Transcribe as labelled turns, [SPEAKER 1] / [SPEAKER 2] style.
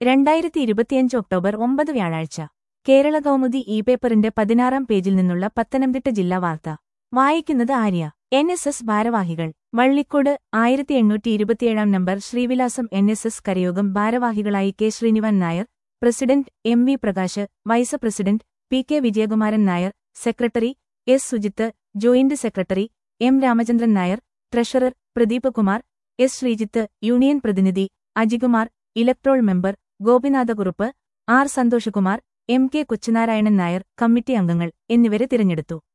[SPEAKER 1] രണ്ടായിരത്തി ഇരുപത്തിയഞ്ച് ഒക്ടോബർ ഒമ്പത് വ്യാഴാഴ്ച കേരള കൗമുദി ഇ പേപ്പറിന്റെ പതിനാറാം പേജിൽ നിന്നുള്ള പത്തനംതിട്ട ജില്ലാ വാർത്ത വായിക്കുന്നത് ആര്യ എൻ എസ് എസ് ഭാരവാഹികൾ വള്ളിക്കോട് ആയിരത്തി എണ്ണൂറ്റി ഇരുപത്തിയേഴാം number Srivilasam N S S കരയോഗം ഭാരവാഹികളായി K Sreenivan Nair president M V Prakash vice president P K Vijayakumaran Nair secretary S Sujith joint secretary M Ramachandran Nair treasurer Pradeep Kumar S Sreejith union പ്രതിനിധി Ajikumar electoral member Gopinathakurup R Santhoshkumar M K Kochunarayanan Nair committee അംഗങ്ങൾ എന്നിവരെ തിരഞ്ഞെടുത്തു